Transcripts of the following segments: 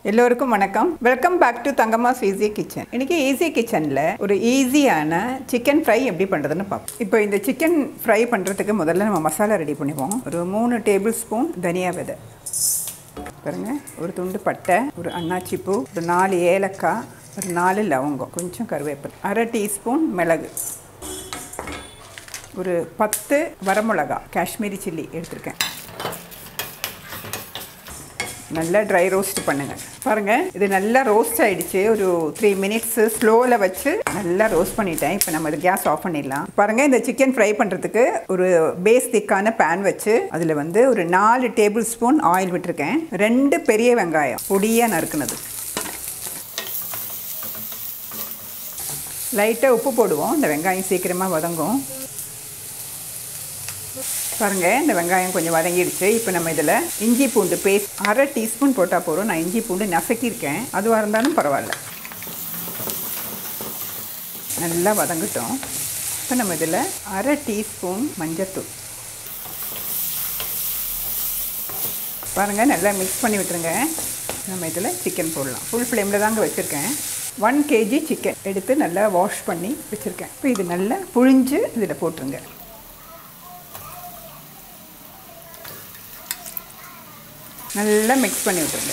எல்லோருக்கும் வணக்கம் welcome back to Thangamma's easy kitchen இன்னைக்கு ஈஸி கிச்சனில் ஒரு ஈஸியான சிக்கன் ஃப்ரை எப்படி பண்ணுறதுன்னு பார்ப்போம் இப்போ இந்த சிக்கன் ஃப்ரை பண்ணுறதுக்கு முதல்ல நம்ம மசாலா ரெடி பண்ணுவோம் ஒரு மூணு டேபிள் ஸ்பூன் தனியா விதை பாருங்க ஒரு துண்டு பட்டை ஒரு அன்னாச்சி பூ ஒரு நாலு ஏலக்காய் ஒரு நாலு லவங்கம் கொஞ்சம் கருவேப்பிலை அரை டீஸ்பூன் மிளகு ஒரு பத்து வரமிளகா காஷ்மீரி சில்லி எடுத்திருக்கேன் நல்லா ட்ரை ரோஸ்ட் பண்ணுங்கள் பாருங்கள் இது நல்லா ரோஸ்ட் ஆகிடுச்சு ஒரு த்ரீ மினிட்ஸு ஸ்லோவில் வச்சு நல்லா ரோஸ்ட் பண்ணிட்டேன் இப்போ நம்ம இது கேஸ் ஆஃப் பண்ணிடலாம் பாருங்கள் இந்த சிக்கன் ஃப்ரை பண்ணுறதுக்கு ஒரு பேஸ் திக்கான பேன் வச்சு அதில் வந்து ஒரு நாலு டேபிள் ஸ்பூன் ஆயில் விட்டுருக்கேன் ரெண்டு பெரிய வெங்காயம் பொடியாக நறுக்குனது லைட்டாக உப்பு போடுவோம் இந்த வெங்காயம் சீக்கிரமாக வதங்கும் பாருங்கள் இந்த வெங்காயம் கொஞ்சம் வதங்கிடுச்சு இப்போ நம்ம இதில் இஞ்சி பூண்டு பேஸ்ட் அரை டீஸ்பூன் போட்டால் போதும் நான் இஞ்சி பூண்டு நசுக்கியிருக்கேன் அதுவாக இருந்தாலும் பரவாயில்ல நல்லா வதங்கட்டும் இப்போ நம்ம இதில் அரை டீஸ்பூன் மஞ்சத்தூள் பாருங்கள் நல்லா மிக்ஸ் பண்ணி விட்டுருங்க நம்ம இதில் சிக்கன் போடலாம் ஃபுல் ஃப்ளேமில் தாங்க வச்சுருக்கேன் ஒன் கேஜி சிக்கன் எடுத்து நல்லா வாஷ் பண்ணி வச்சுருக்கேன் இப்போ இது நல்லா புழிஞ்சு இதில் போட்டுருங்க நல்லா மிக்ஸ் பண்ணி விட்டுருங்க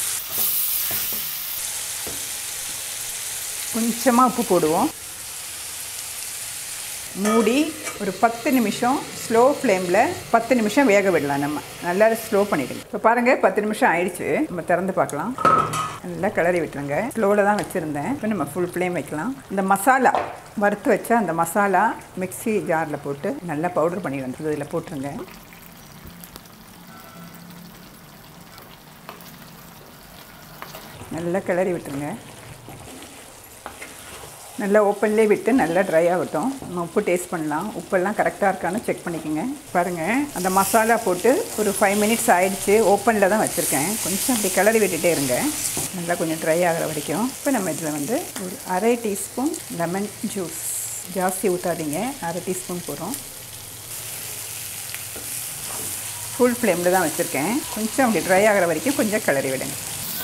கொஞ்சமாக உப்பு போடுவோம் மூடி ஒரு பத்து நிமிஷம் ஸ்லோ ஃப்ளேமில் பத்து நிமிஷம் வேக விடலாம் நம்ம நல்லா ஸ்லோ பண்ணிவிடுங்க இப்போ பாருங்கள் பத்து நிமிஷம் ஆயிடுச்சு நம்ம திறந்து பார்க்கலாம் நல்லா கிளறி விட்டுருங்க ஸ்லோவில் தான் வச்சுருந்தேன் இப்போ நம்ம ஃபுல் ஃப்ளேம் வைக்கலாம் இந்த மசாலா வறுத்து வச்சா அந்த மசாலா மிக்ஸி ஜாரில் போட்டு நல்லா பவுடர் பண்ணி வந்து இதில் போட்டுருங்க நல்லா கிளறி விட்டுருங்க நல்லா ஓப்பன்லேயே விட்டு நல்லா ட்ரை ஆகட்டும் நம்ம உப்பு டேஸ்ட் பண்ணலாம் உப்பெல்லாம் கரெக்டாக இருக்கான்னு செக் பண்ணிக்கோங்க பாருங்கள் அந்த மசாலா போட்டு ஒரு ஃபைவ் மினிட்ஸ் ஆயிடுச்சு ஓப்பனில் தான் வச்சுருக்கேன் கொஞ்சம் அப்படி கிளறி விட்டுட்டே இருங்க நல்லா கொஞ்சம் ட்ரை ஆகிற வரைக்கும் இப்போ நம்ம இதில் வந்து ஒரு அரை டீஸ்பூன் லெமன் ஜூஸ் ஜாஸ்தி ஊற்றாதீங்க அரை டீஸ்பூன் போடுறோம் ஃபுல் ஃப்ளேமில் தான் வச்சுருக்கேன் கொஞ்சம் அப்படி ட்ரை ஆகிற வரைக்கும் கொஞ்சம் கிளறி விடுங்க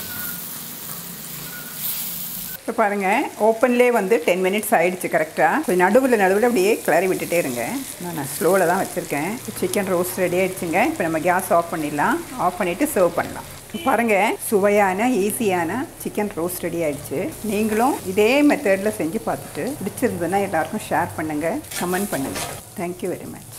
இப்போ பாருங்கள் ஓப்பன்லேயே வந்து டென் மினிட்ஸ் ஆகிடுச்சு கரெக்டாக கொஞ்சம் நடுவில் நடுவில் அப்படியே கிளறி விட்டுட்டே இருங்க நான் ஸ்லோவில் தான் வச்சுருக்கேன் சிக்கன் ரோஸ்ட் ரெடி ஆகிடுச்சுங்க இப்போ நம்ம கேஸ் ஆஃப் பண்ணிடலாம் ஆஃப் பண்ணிவிட்டு சர்வ் பண்ணலாம் பாருங்கள் சுவையான ஈஸியான சிக்கன் ரோஸ்ட் ரெடி ஆகிடுச்சு நீங்களும் இதே மெத்தடில் செஞ்சு பார்த்துட்டு பிடிச்சிருந்ததுன்னா எல்லாருக்கும் ஷேர் பண்ணுங்கள் கமெண்ட் பண்ணுங்கள் தேங்க்யூ வெரி மச்